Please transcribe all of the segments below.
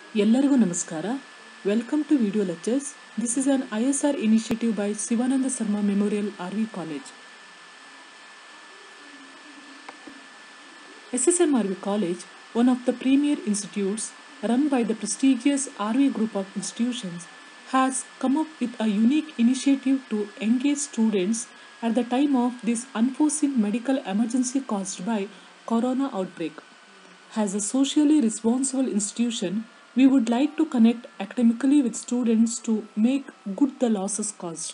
ಎಲ್ಲರಿಗೂ ನಮಸ್ಕಾರ welcome to video lectures this is an I S R initiative by Shivananda Sharma memorial R V college SSMRV College, one of the premier institutes run by the prestigious RV group of institutions, has come up with a unique initiative to engage students at the time of this unforeseen medical emergency caused by corona outbreak. As a socially responsible institution, we would like to connect academically with students to make good the losses caused.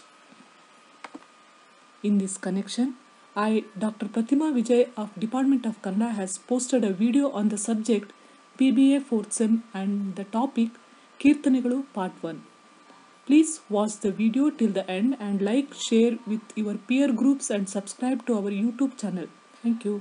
In this connection, I, Dr. Pratima Vijay of Department of Kannada has posted a video on the subject BBA 4th SEM and the topic Kirtanegalu Part 1. Please watch the video till the end and like, share with your peer groups and subscribe to our YouTube channel. Thank you.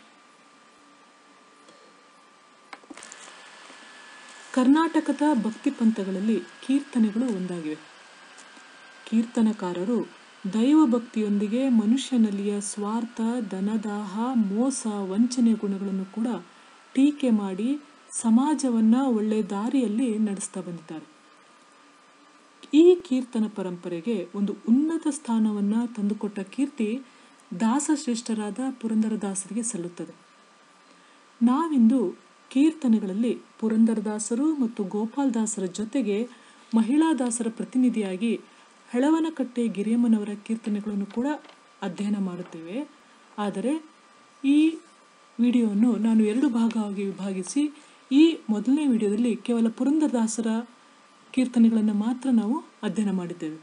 ಕರ್ನಾಟಕದ ಭಕ್ತಿ ಪಂಥಗಳಲ್ಲಿ ಕೀರ್ತನೆಗಳು ಒಂದಾಗಿವೆ ಕೀರ್ತನಕಾರರು ದೈವ ಭಕ್ತಿಯೊಂದಿಗೆ ಮನುಷ್ಯನಲ್ಲಿಯ ಸ್ವಾರ್ಥ ಧನದಾಹ ಮೋಸ ವಂಚನೆ ಗುಣಗಳನ್ನು ಕೂಡ ಟೀಕೆ ಮಾಡಿ ಸಮಾಜವನ್ನ ಒಳ್ಳೆ ದಾರಿಯಲ್ಲಿ ನಡೆಸ್ತಾ ಬಂದಿದ್ದಾರೆ ಈ ಕೀರ್ತನ ಪರಂಪರೆಗೆ ಒಂದು ಉನ್ನತ ಸ್ಥಾನವನ್ನ ತಂದುಕೊಟ್ಟ ಕೀರ್ತಿ ದಾಸಶ್ರೇಷ್ಠರಾದ ಪುರಂದರದಾಸರಿಗೆ ಸಲ್ಲುತ್ತದೆ ನಾವಿಂದು ಕೀರ್ತನೆಗಳಲ್ಲಿ ಪುರಂದರದಾಸರು ಮತ್ತು ಗೋಪಾಲದಾಸರ ಜೊತೆಗೆ ಮಹಿಳಾದಾಸರ ಪ್ರತಿನಿಧಿಯಾಗಿ ಹೆಳವನಕಟ್ಟೆ ಗಿರಿಯಮ್ಮನವರ ಕೀರ್ತನೆಗಳನ್ನು ಕೂಡ ಅಧ್ಯಯನ ಮಾಡುತ್ತೇವೆ ಆದರೆ ಈ ವಿಡಿಯೋವನ್ನು ನಾನು ಎರಡು ಭಾಗವಾಗಿ ವಿಭಾಗಿಸಿ ಈ ಮೊದಲನೇ ವಿಡಿಯೋದಲ್ಲಿ ಕೇವಲ ಪುರಂದರದಾಸರ ಕೀರ್ತನೆಗಳನ್ನು ಮಾತ್ರ ನಾವು ಅಧ್ಯಯನ ಮಾಡಿದ್ದೇವೆ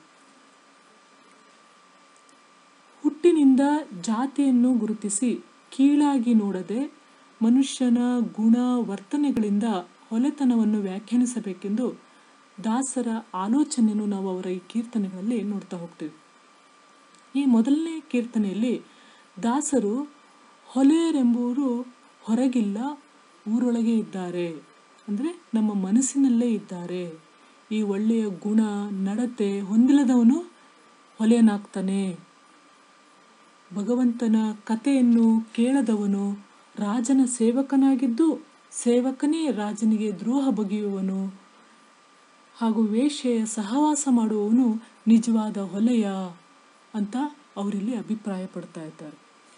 ಹುಟ್ಟಿನಿಂದ ಜಾತಿಯನ್ನು ಗುರುತಿಸಿ ಕೀಳಾಗಿ ನೋಡದೆ ಮನುಷ್ಯನ ಗುಣ ವರ್ತನೆಗಳಿಂದ ಹೊಲೆತನವನ್ನು ವ್ಯಾಖ್ಯಾನಿಸಬೇಕೆಂದು ದಾಸರ ಆಲೋಚನೆಯನ್ನು ನಾವು ಅವರ ಈ ಕೀರ್ತನೆಗಳಲ್ಲಿ ನೋಡ್ತಾ ಹೋಗ್ತೇವೆ ಈ ಮೊದಲನೇ ಕೀರ್ತನೆಯಲ್ಲಿ ದಾಸರು ಹೊಲೆಯರೆಂಬುವರು ಹೊರಗಿಲ್ಲ ಊರೊಳಗೆ ಇದ್ದಾರೆ ಅಂದರೆ ನಮ್ಮ ಮನಸ್ಸಿನಲ್ಲೇ ಇದ್ದಾರೆ ಈ ಒಳ್ಳೆಯ ಗುಣ ನಡತೆ ಹೊಂದಿಲ್ಲದವನು ಹೊಲೆಯನಾಗ್ತಾನೆ ಭಗವಂತನ ಕಥೆಯನ್ನು ಕೇಳದವನು ರಾಜನ ಸೇವಕನಾಗಿದ್ದು ಸೇವಕನೇ ರಾಜನಿಗೆ ದ್ರೋಹ ಬಗೆಯುವನು ಹಾಗೂ ವೇಶ್ಯೆಯ ಸಹವಾಸ ಮಾಡುವವನು ನಿಜವಾದ ಹೊಲೆಯ ಅಂತ ಅವರಿಲ್ಲಿ ಅಭಿಪ್ರಾಯ ಪಡ್ತಾ ಇದ್ದಾರೆ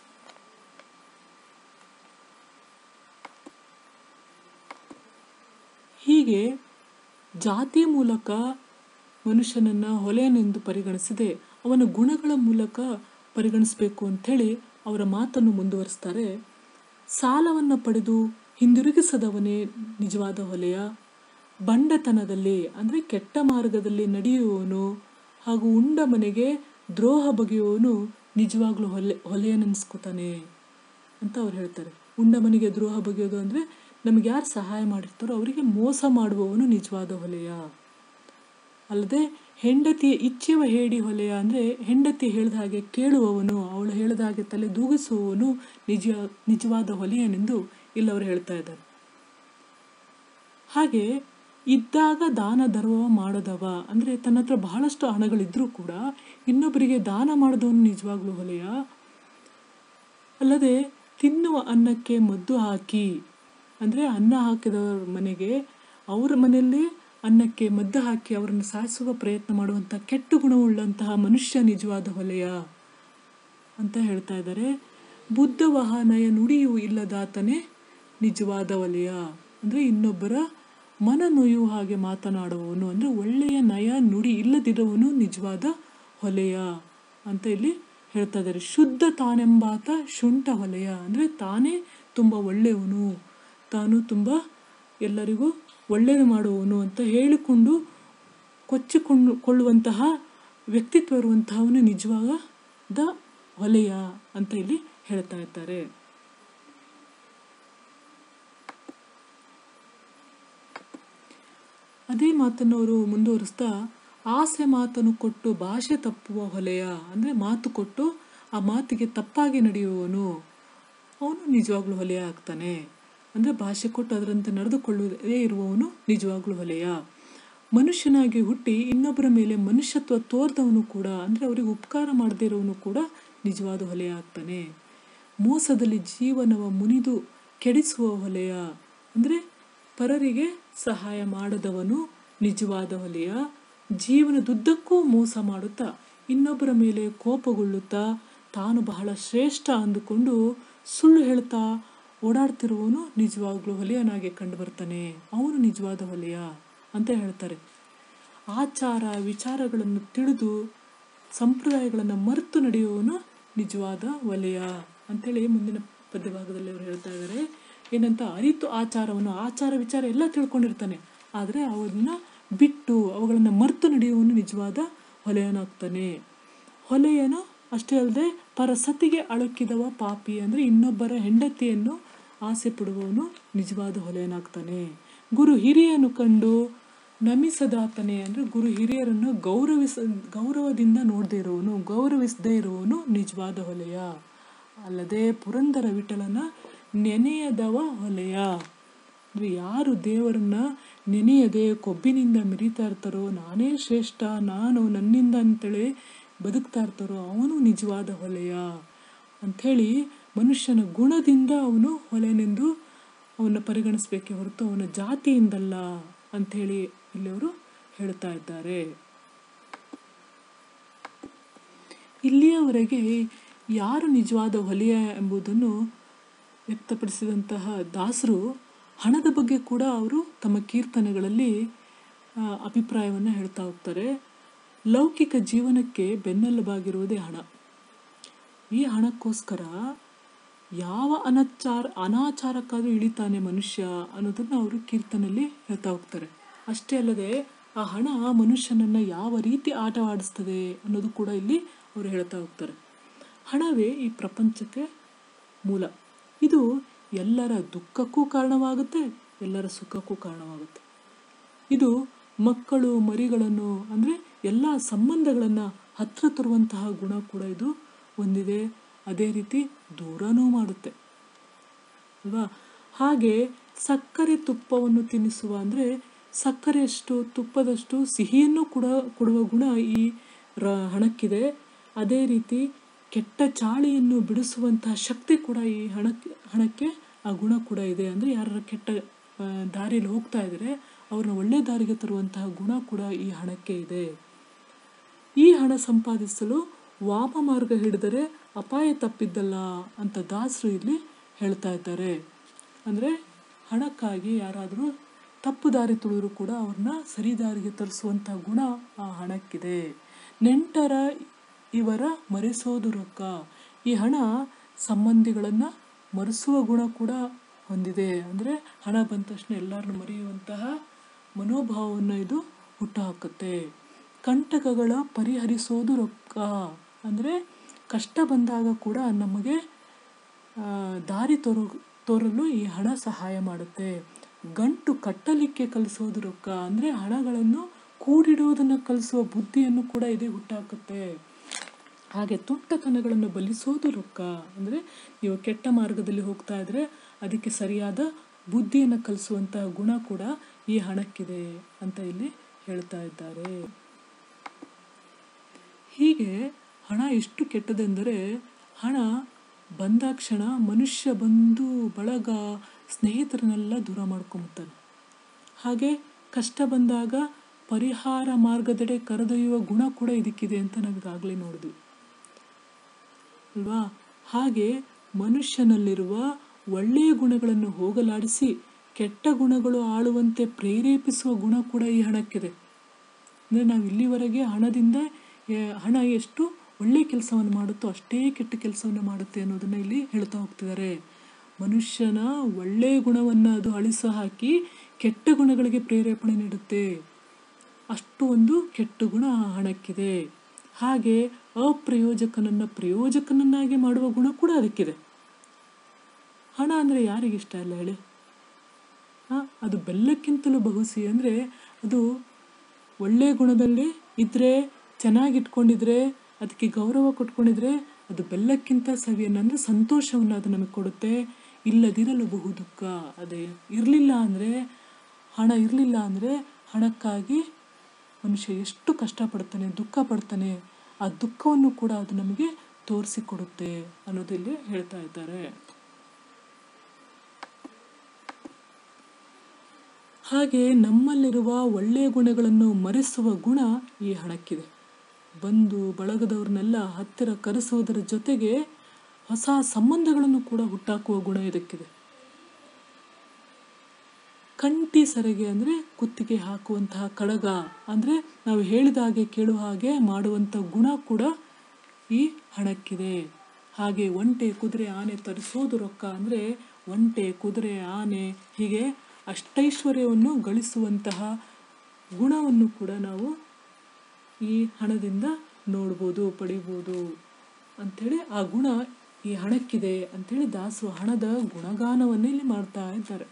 ಹೀಗೆ ಜಾತಿ ಮೂಲಕ ಮನುಷ್ಯನನ್ನ ಹೊಲೆಯನೆಂದು ಪರಿಗಣಿಸದೆ ಅವನ ಗುಣಗಳ ಮೂಲಕ ಪರಿಗಣಿಸಬೇಕು ಅಂಥೇಳಿ ಅವರ ಮಾತನ್ನು ಮುಂದುವರಿಸ್ತಾರೆ ಸಾಲವನ್ನು ಪಡೆದು ಹಿಂದಿರುಗಿಸದವನೇ ನಿಜವಾದ ಹೊಲೆಯ ಬಂಡತನದಲ್ಲಿ ಅಂದರೆ ಕೆಟ್ಟ ಮಾರ್ಗದಲ್ಲಿ ನಡೆಯುವವನು ಹಾಗೂ ಉಂಡ ಮನೆಗೆ ದ್ರೋಹ ಬಗೆಯುವವನು ನಿಜವಾಗ್ಲೂ ಹೊಲೆ ಹೊಲೆಯನೆನ್ಸ್ಕೊತಾನೆ ಅಂತ ಅವ್ರು ಹೇಳ್ತಾರೆ ಉಂಡ ಮನೆಗೆ ದ್ರೋಹ ಬಗೆಯೋದು ಅಂದರೆ ನಮಗೆ ಯಾರು ಸಹಾಯ ಮಾಡಿರ್ತಾರೋ ಅವರಿಗೆ ಮೋಸ ಮಾಡುವವನು ನಿಜವಾದ ಹೊಲೆಯ ಅಲ್ಲದೆ ಹೆಂಡತಿಯ ಇಚ್ಛೆವ ಹೇಡಿ ಹೊಲೆಯ ಅಂದರೆ ಹೆಂಡತಿ ಹೇಳಿದ ಹಾಗೆ ಕೇಳುವವನು ಅವಳು ಹೇಳಿದ ಹಾಗೆ ತಲೆ ದೂಗಿಸುವವನು ನಿಜ ನಿಜವಾದ ಹೊಲೆಯನೆಂದು ಇಲ್ಲಿ ಅವರು ಹೇಳ್ತಾ ಇದ್ದಾರೆ ಹಾಗೆ ಇದ್ದಾಗ ದಾನ ಧರ್ಮ ಮಾಡದವ ಅಂದರೆ ತನ್ನ ಹತ್ರ ಬಹಳಷ್ಟು ಹಣಗಳಿದ್ರೂ ಕೂಡ ಇನ್ನೊಬ್ಬರಿಗೆ ದಾನ ಮಾಡಿದವನು ನಿಜವಾಗ್ಲೂ ಹೊಲೆಯ ಅಲ್ಲದೆ ತಿನ್ನುವ ಅನ್ನಕ್ಕೆ ಮದ್ದು ಹಾಕಿ ಅಂದರೆ ಅನ್ನ ಹಾಕಿದವರ ಮನೆಗೆ ಅವರ ಮನೆಯಲ್ಲಿ ಅನ್ನಕ್ಕೆ ಮದ್ದು ಹಾಕಿ ಅವರನ್ನು ಸಾಯಿಸುವ ಪ್ರಯತ್ನ ಮಾಡುವಂಥ ಕೆಟ್ಟ ಗುಣವುಳ್ಳಂತಹ ಮನುಷ್ಯ ನಿಜವಾದ ಹೊಲೆಯ ಅಂತ ಹೇಳ್ತಾ ಇದ್ದಾರೆ ಬುದ್ಧ ವಾಹನಯ ನುಡಿಯೂ ಇಲ್ಲದಾತನೇ ನಿಜವಾದ ವಲಯ ಅಂದರೆ ಇನ್ನೊಬ್ಬರ ಮನ ನೋಯುವ ಹಾಗೆ ಮಾತನಾಡುವವನು ಅಂದರೆ ಒಳ್ಳೆಯ ನಯ ನುಡಿ ಇಲ್ಲದಿರುವವನು ನಿಜವಾದ ಹೊಲೆಯ ಅಂತ ಇಲ್ಲಿ ಹೇಳ್ತಾ ಇದ್ದಾರೆ ಶುದ್ಧ ತಾನೆಂಬಾತ ಶುಂಠ ಹೊಲೆಯ ಅಂದರೆ ತಾನೇ ತುಂಬ ಒಳ್ಳೆಯವನು ತಾನು ತುಂಬ ಎಲ್ಲರಿಗೂ ಒಳ್ಳೆಯದು ಮಾಡುವವನು ಅಂತ ಹೇಳಿಕೊಂಡು ಕೊಚ್ಚಿಕೊಂಡು ಕೊಳ್ಳುವಂತಹ ವ್ಯಕ್ತಿತ್ವ ಇರುವಂತಹವನು ನಿಜವಾದ ಹೊಲೆಯ ಅಂತ ಇಲ್ಲಿ ಹೇಳ್ತಾ ಇದ್ದಾರೆ ಅದೇ ಮಾತನ್ನು ಅವರು ಮುಂದುವರಿಸ್ತಾ ಆಸೆ ಮಾತನ್ನು ಕೊಟ್ಟು ಭಾಷೆ ತಪ್ಪುವ ಹೊಲೆಯ ಅಂದರೆ ಮಾತು ಕೊಟ್ಟು ಆ ಮಾತಿಗೆ ತಪ್ಪಾಗಿ ನಡೆಯುವವನು ಅವನು ನಿಜವಾಗ್ಲೂ ಹೊಲೆಯ ಆಗ್ತಾನೆ ಅಂದರೆ ಭಾಷೆ ಕೊಟ್ಟು ಅದರಂತೆ ನಡೆದುಕೊಳ್ಳುವುದೇ ಇರುವವನು ನಿಜವಾಗ್ಲೂ ಹೊಲೆಯ ಮನುಷ್ಯನಾಗಿ ಹುಟ್ಟಿ ಇನ್ನೊಬ್ಬರ ಮೇಲೆ ಮನುಷ್ಯತ್ವ ತೋರ್ದವನು ಕೂಡ ಅಂದರೆ ಅವರಿಗೆ ಉಪಕಾರ ಮಾಡದೇ ಇರೋವನು ಕೂಡ ನಿಜವಾದ ಹೊಲೆಯ ಆಗ್ತಾನೆ ಮೋಸದಲ್ಲಿ ಜೀವನವ ಮುನಿದು ಕೆಡಿಸುವ ಹೊಲೆಯ ಅಂದರೆ ಪರರಿಗೆ ಸಹಾಯ ಮಾಡದವನು ನಿಜವಾದ ಹೊಲೆಯ ಜೀವನದುದ್ದಕ್ಕೂ ಮೋಸ ಮಾಡುತ್ತಾ ಇನ್ನೊಬ್ಬರ ಮೇಲೆ ಕೋಪಗೊಳ್ಳುತ್ತಾ ತಾನು ಬಹಳ ಶ್ರೇಷ್ಠ ಅಂದುಕೊಂಡು ಸುಳ್ಳು ಹೇಳ್ತಾ ಓಡಾಡ್ತಿರುವವನು ನಿಜವಾಗ್ಲೂ ಹೊಲೆಯನಾಗೆ ಕಂಡು ಬರ್ತಾನೆ ಅವನು ನಿಜವಾದ ಹೊಲೆಯ ಅಂತ ಹೇಳ್ತಾರೆ ಆಚಾರ ವಿಚಾರಗಳನ್ನು ತಿಳಿದು ಸಂಪ್ರದಾಯಗಳನ್ನು ಮರೆತು ನಡೆಯುವವನು ನಿಜವಾದ ವಲಯ ಅಂತೇಳಿ ಮುಂದಿನ ಪದ್ಯಭಾಗದಲ್ಲಿ ಅವರು ಹೇಳ್ತಾ ಇದ್ದಾರೆ ಏನಂತ ಅರಿತು ಆಚಾರವನ್ನು ಆಚಾರ ವಿಚಾರ ಎಲ್ಲ ತಿಳ್ಕೊಂಡಿರ್ತಾನೆ ಆದರೆ ಅವನ್ನ ಬಿಟ್ಟು ಅವುಗಳನ್ನು ಮರೆತು ನಡೆಯುವವನು ನಿಜವಾದ ಹೊಲೆಯನಾಗ್ತಾನೆ ಹೊಲೆಯನು ಅಷ್ಟೇ ಅಲ್ಲದೆ ಪರಸತಿಗೆ ಅಳುಕಿದವ ಪಾಪಿ ಅಂದರೆ ಇನ್ನೊಬ್ಬರ ಹೆಂಡತಿಯನ್ನು ಆಸೆ ಪಡುವವನು ನಿಜವಾದ ಹೊಲೆಯನಾಗ್ತಾನೆ ಗುರು ಹಿರಿಯನು ಕಂಡು ನಮಿಸದಾತನೆ ಅಂದರೆ ಗುರು ಹಿರಿಯರನ್ನು ಗೌರವಿಸ ಗೌರವದಿಂದ ನೋಡದೇ ಇರುವವನು ಗೌರವಿಸದೇ ಇರುವವನು ನಿಜವಾದ ಹೊಲೆಯ ಅಲ್ಲದೆ ಪುರಂದರ ವಿಠಲನ ನೆನೆಯದವ ಹೊಲೆಯ ಅಂದರೆ ಯಾರು ದೇವರನ್ನ ನೆನೆಯದೆ ಕೊಬ್ಬಿನಿಂದ ಮೆರೀತಾ ಇರ್ತಾರೋ ನಾನೇ ಶ್ರೇಷ್ಠ ನಾನು ನನ್ನಿಂದ ಅಂತೇಳಿ ಬದುಕ್ತಾ ಇರ್ತಾರೋ ಅವನು ನಿಜವಾದ ಹೊಲೆಯ ಅಂಥೇಳಿ ಮನುಷ್ಯನ ಗುಣದಿಂದ ಅವನು ಹೊಲೆನೆಂದು ಅವನ್ನ ಪರಿಗಣಿಸಬೇಕೇ ಹೊರತು ಅವನ ಜಾತಿಯಿಂದಲ್ಲ ಅಂಥೇಳಿ ಇಲ್ಲಿ ಅವರು ಹೇಳ್ತಾ ಇದ್ದಾರೆ ಇಲ್ಲಿಯವರೆಗೆ ಯಾರು ನಿಜವಾದ ಹೊಲೆಯ ಎಂಬುದನ್ನು ವ್ಯಕ್ತಪಡಿಸಿದಂತಹ ದಾಸರು ಹಣದ ಬಗ್ಗೆ ಕೂಡ ಅವರು ತಮ್ಮ ಕೀರ್ತನೆಗಳಲ್ಲಿ ಅಭಿಪ್ರಾಯವನ್ನು ಹೇಳ್ತಾ ಹೋಗ್ತಾರೆ ಲೌಕಿಕ ಜೀವನಕ್ಕೆ ಬೆನ್ನೆಲುಬಾಗಿರುವುದೇ ಹಣ ಈ ಹಣಕ್ಕೋಸ್ಕರ ಯಾವ ಅನಾಚಾರ ಅನಾಚಾರಕ್ಕಾದರೂ ಇಳಿತಾನೆ ಮನುಷ್ಯ ಅನ್ನೋದನ್ನು ಅವರು ಕೀರ್ತನೆಯಲ್ಲಿ ಹೇಳ್ತಾ ಹೋಗ್ತಾರೆ ಅಷ್ಟೇ ಅಲ್ಲದೆ ಆ ಹಣ ಮನುಷ್ಯನನ್ನು ಯಾವ ರೀತಿ ಆಟವಾಡಿಸ್ತದೆ ಅನ್ನೋದು ಕೂಡ ಇಲ್ಲಿ ಅವರು ಹೇಳ್ತಾ ಹೋಗ್ತಾರೆ ಹಣವೇ ಈ ಪ್ರಪಂಚಕ್ಕೆ ಮೂಲ ಇದು ಎಲ್ಲರ ದುಃಖಕ್ಕೂ ಕಾರಣವಾಗುತ್ತೆ ಎಲ್ಲರ ಸುಖಕ್ಕೂ ಕಾರಣವಾಗುತ್ತೆ ಇದು ಮಕ್ಕಳು ಮರಿಗಳನ್ನು ಅಂದರೆ ಎಲ್ಲ ಸಂಬಂಧಗಳನ್ನು ಹತ್ರ ತರುವಂತಹ ಗುಣ ಕೂಡ ಇದು ಹೊಂದಿದೆ ಅದೇ ರೀತಿ ದೂರನೂ ಮಾಡುತ್ತೆ ಅಲ್ವಾ ಹಾಗೆ ಸಕ್ಕರೆ ತುಪ್ಪವನ್ನು ತಿನ್ನಿಸುವ ಅಂದರೆ ಸಕ್ಕರೆಯಷ್ಟು ತುಪ್ಪದಷ್ಟು ಸಿಹಿಯನ್ನು ಕೂಡ ಕೊಡುವ ಗುಣ ಈ ರ ಹಣಕ್ಕಿದೆ ಅದೇ ರೀತಿ ಕೆಟ್ಟ ಚಾಳಿಯನ್ನು ಬಿಡಿಸುವಂತಹ ಶಕ್ತಿ ಕೂಡ ಈ ಹಣಕ್ಕೆ ಹಣಕ್ಕೆ ಆ ಗುಣ ಕೂಡ ಇದೆ ಅಂದರೆ ಯಾರ ಕೆಟ್ಟ ದಾರಿಯಲ್ಲಿ ಹೋಗ್ತಾ ಇದ್ದಾರೆ ಅವ್ರನ್ನ ಒಳ್ಳೆ ದಾರಿಗೆ ತರುವಂತಹ ಗುಣ ಕೂಡ ಈ ಹಣಕ್ಕೆ ಇದೆ ಈ ಹಣ ಸಂಪಾದಿಸಲು ವಾಮ ಮಾರ್ಗ ಹಿಡಿದರೆ ಅಪಾಯ ತಪ್ಪಿದ್ದಲ್ಲ ಅಂತ ದಾಸರು ಇಲ್ಲಿ ಹೇಳ್ತಾ ಇದ್ದಾರೆ ಅಂದರೆ ಹಣಕ್ಕಾಗಿ ಯಾರಾದರೂ ತಪ್ಪು ದಾರಿ ತುಳಿದ್ರು ಕೂಡ ಅವ್ರನ್ನ ಸರಿ ದಾರಿಗೆ ತರಿಸುವಂಥ ಗುಣ ಆ ಹಣಕ್ಕಿದೆ ನೆಂಟರ ಇವರ ಮರೆಸೋದು ರೊಕ್ಕ ಈ ಹಣ ಸಂಬಂಧಿಗಳನ್ನು ಮರೆಸುವ ಗುಣ ಕೂಡ ಹೊಂದಿದೆ ಅಂದರೆ ಹಣ ಬಂದ ತಕ್ಷಣ ಎಲ್ಲರನ್ನು ಮರೆಯುವಂತಹ ಮನೋಭಾವವನ್ನು ಇದು ಹುಟ್ಟುಹಾಕುತ್ತೆ ಕಂಟಕಗಳ ಪರಿಹರಿಸೋದು ರೊಕ್ಕ ಅಂದರೆ ಕಷ್ಟ ಬಂದಾಗ ಕೂಡ ನಮಗೆ ದಾರಿ ತೋರು ತೋರಲು ಈ ಹಣ ಸಹಾಯ ಮಾಡುತ್ತೆ ಗಂಟು ಕಟ್ಟಲಿಕ್ಕೆ ಕಲಿಸೋದು ರೊಕ್ಕ ಅಂದರೆ ಹಣಗಳನ್ನು ಕೂಡಿಡುವುದನ್ನು ಕಲಿಸುವ ಬುದ್ಧಿಯನ್ನು ಕೂಡ ಇದೇ ಹುಟ್ಟಾಕುತ್ತೆ ಹಾಗೆ ತುಂಟತನಗಳನ್ನು ಬಲಿಸೋದು ರೊಕ್ಕ ಅಂದರೆ ನೀವು ಕೆಟ್ಟ ಮಾರ್ಗದಲ್ಲಿ ಹೋಗ್ತಾ ಇದ್ರೆ ಅದಕ್ಕೆ ಸರಿಯಾದ ಬುದ್ಧಿಯನ್ನು ಕಲಿಸುವಂತಹ ಗುಣ ಕೂಡ ಈ ಹಣಕ್ಕಿದೆ ಅಂತ ಇಲ್ಲಿ ಹೇಳ್ತಾ ಇದ್ದಾರೆ ಹೀಗೆ ಹಣ ಎಷ್ಟು ಕೆಟ್ಟದೆಂದರೆ ಹಣ ಬಂದಾಕ್ಷಣ ಮನುಷ್ಯ ಬಂದು ಬಳಗ ಸ್ನೇಹಿತರನ್ನೆಲ್ಲ ದೂರ ಮಾಡ್ಕೊಂಬತ್ತಾನೆ ಹಾಗೆ ಕಷ್ಟ ಬಂದಾಗ ಪರಿಹಾರ ಮಾರ್ಗದೆಡೆ ಕರೆದೊಯ್ಯುವ ಗುಣ ಕೂಡ ಇದಕ್ಕಿದೆ ಅಂತ ನಾವೀಗಾಗಲೇ ನೋಡಿದ್ವಿ ಅಲ್ವಾ ಹಾಗೆ ಮನುಷ್ಯನಲ್ಲಿರುವ ಒಳ್ಳೆಯ ಗುಣಗಳನ್ನು ಹೋಗಲಾಡಿಸಿ ಕೆಟ್ಟ ಗುಣಗಳು ಆಳುವಂತೆ ಪ್ರೇರೇಪಿಸುವ ಗುಣ ಕೂಡ ಈ ಹಣಕ್ಕಿದೆ ಅಂದರೆ ನಾವು ಇಲ್ಲಿವರೆಗೆ ಹಣದಿಂದ ಹಣ ಎಷ್ಟು ಒಳ್ಳೆಯ ಕೆಲಸವನ್ನು ಮಾಡುತ್ತೋ ಅಷ್ಟೇ ಕೆಟ್ಟ ಕೆಲಸವನ್ನು ಮಾಡುತ್ತೆ ಅನ್ನೋದನ್ನು ಇಲ್ಲಿ ಹೇಳ್ತಾ ಹೋಗ್ತಿದ್ದಾರೆ ಮನುಷ್ಯನ ಒಳ್ಳೆಯ ಗುಣವನ್ನು ಅದು ಅಳಿಸ ಹಾಕಿ ಕೆಟ್ಟ ಗುಣಗಳಿಗೆ ಪ್ರೇರೇಪಣೆ ನೀಡುತ್ತೆ ಅಷ್ಟು ಒಂದು ಕೆಟ್ಟ ಗುಣ ಆ ಹಣಕ್ಕಿದೆ ಹಾಗೆ ಅಪ್ರಯೋಜಕನನ್ನು ಪ್ರಯೋಜಕನನ್ನಾಗಿ ಮಾಡುವ ಗುಣ ಕೂಡ ಅದಕ್ಕಿದೆ ಹಣ ಅಂದರೆ ಯಾರಿಗಿಷ್ಟ ಇಲ್ಲ ಹೇಳಿ ಹಾಂ ಅದು ಬೆಲ್ಲಕ್ಕಿಂತಲೂ ಬಹುಸಿ ಅಂದರೆ ಅದು ಒಳ್ಳೆಯ ಗುಣದಲ್ಲಿ ಇದ್ದರೆ ಚೆನ್ನಾಗಿಟ್ಕೊಂಡಿದ್ರೆ ಅದಕ್ಕೆ ಗೌರವ ಕೊಟ್ಕೊಂಡಿದ್ರೆ ಅದು ಬೆಲ್ಲಕ್ಕಿಂತ ಸವಿಯನ್ನು ಅಂದರೆ ಸಂತೋಷವನ್ನು ಅದು ನಮಗೆ ಕೊಡುತ್ತೆ ಇಲ್ಲದಿರಲು ಬಹು ದುಃಖ ಅದೇ ಇರಲಿಲ್ಲ ಅಂದರೆ ಹಣ ಇರಲಿಲ್ಲ ಅಂದರೆ ಹಣಕ್ಕಾಗಿ ಮನುಷ್ಯ ಎಷ್ಟು ಕಷ್ಟಪಡ್ತಾನೆ ದುಃಖ ಪಡ್ತಾನೆ ಆ ದುಃಖವನ್ನು ಕೂಡ ಅದು ನಮಗೆ ತೋರಿಸಿಕೊಡುತ್ತೆ ಅನ್ನೋದಿಲ್ಲಿ ಹೇಳ್ತಾ ಇದ್ದಾರೆ ಹಾಗೆ ನಮ್ಮಲ್ಲಿರುವ ಒಳ್ಳೆಯ ಗುಣಗಳನ್ನು ಮರೆಸುವ ಗುಣ ಈ ಹಣಕ್ಕಿದೆ ಬಂಧು ಬಳಗದವ್ರನ್ನೆಲ್ಲ ಹತ್ತಿರ ಕರೆಸುವುದರ ಜೊತೆಗೆ ಹೊಸ ಸಂಬಂಧಗಳನ್ನು ಕೂಡ ಹುಟ್ಟಾಕುವ ಗುಣ ಇದಕ್ಕಿದೆ ಕಂಟಿ ಸರಿಗೆ ಅಂದರೆ ಕುತ್ತಿಗೆ ಹಾಕುವಂತಹ ಕಡಗ ಅಂದರೆ ನಾವು ಹೇಳಿದ ಹಾಗೆ ಕೇಳುವ ಹಾಗೆ ಮಾಡುವಂಥ ಗುಣ ಕೂಡ ಈ ಹಣಕ್ಕಿದೆ ಹಾಗೆ ಒಂಟೆ ಕುದುರೆ ಆನೆ ತರಿಸೋದು ರೊಕ್ಕ ಅಂದರೆ ಒಂಟೆ ಕುದುರೆ ಆನೆ ಹೀಗೆ ಅಷ್ಟೈಶ್ವರ್ಯವನ್ನು ಗಳಿಸುವಂತಹ ಗುಣವನ್ನು ಕೂಡ ನಾವು ಈ ಹಣದಿಂದ ನೋಡ್ಬೋದು ಪಡಿಬೋದು ಅಂಥೇಳಿ ಆ ಗುಣ ಈ ಹಣಕ್ಕಿದೆ ಅಂಥೇಳಿ ದಾಸು ಹಣದ ಗುಣಗಾನವನ್ನೇ ಇಲ್ಲಿ ಮಾಡ್ತಾ ಇದ್ದಾರೆ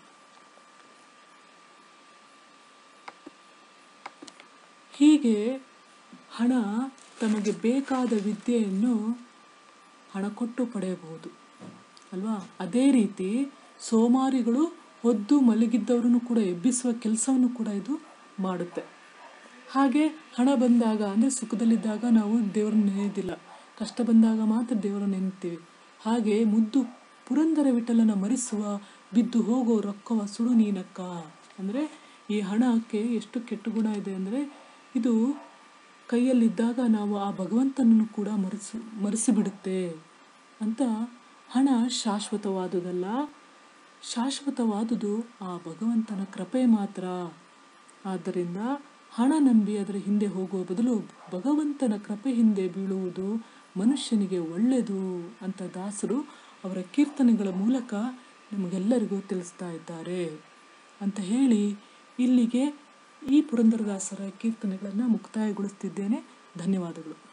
ಹೀಗೆ ಹಣ ತಮಗೆ ಬೇಕಾದ ವಿದ್ಯೆಯನ್ನು ಹಣ ಕೊಟ್ಟು ಪಡೆಯಬಹುದು ಅಲ್ವಾ ಅದೇ ರೀತಿ ಸೋಮಾರಿಗಳು ಹೊದ್ದು ಮಲಗಿದ್ದವರನ್ನು ಕೂಡ ಎಬ್ಬಿಸುವ ಕೆಲಸವನ್ನು ಕೂಡ ಇದು ಮಾಡುತ್ತೆ ಹಾಗೆ ಹಣ ಬಂದಾಗ ಅಂದರೆ ಸುಖದಲ್ಲಿದ್ದಾಗ ನಾವು ದೇವರನ್ನ ನೆನೆಯೋದಿಲ್ಲ ಕಷ್ಟ ಬಂದಾಗ ಮಾತ್ರ ದೇವರನ್ನು ನೆನೆತೀವಿ ಹಾಗೆ ಮುದ್ದು ಪುರಂದರ ವಿಠಲನ ಮರೆಸುವ ಬಿದ್ದು ಹೋಗೋ ರೊಕ್ಕವ ಸುಡು ನೀನಕ್ಕ ಅಂದರೆ ಈ ಹಣಕ್ಕೆ ಎಷ್ಟು ಕೆಟ್ಟ ಗುಣ ಇದೆ ಅಂದರೆ ಇದು ಕೈಯಲ್ಲಿದ್ದಾಗ ನಾವು ಆ ಭಗವಂತನನ್ನು ಕೂಡ ಮರೆಸು ಮರೆಸಿಬಿಡುತ್ತೆ ಅಂತ ಹಣ ಶಾಶ್ವತವಾದುದಲ್ಲ ಶಾಶ್ವತವಾದುದು ಆ ಭಗವಂತನ ಕೃಪೆ ಮಾತ್ರ ಆದ್ದರಿಂದ ಹಣ ನಂಬಿ ಅದರ ಹಿಂದೆ ಹೋಗುವ ಬದಲು ಭಗವಂತನ ಕೃಪೆ ಹಿಂದೆ ಬೀಳುವುದು ಮನುಷ್ಯನಿಗೆ ಒಳ್ಳೆಯದು ಅಂತ ದಾಸರು ಅವರ ಕೀರ್ತನೆಗಳ ಮೂಲಕ ನಮಗೆಲ್ಲರಿಗೂ ತಿಳಿಸ್ತಾ ಇದ್ದಾರೆ ಅಂತ ಹೇಳಿ ಇಲ್ಲಿಗೆ ಈ ಪುರಂದರದಾಸರ ಕೀರ್ತನೆಗಳನ್ನು ಮುಕ್ತಾಯಗೊಳಿಸ್ತಿದ್ದೇನೆ ಧನ್ಯವಾದಗಳು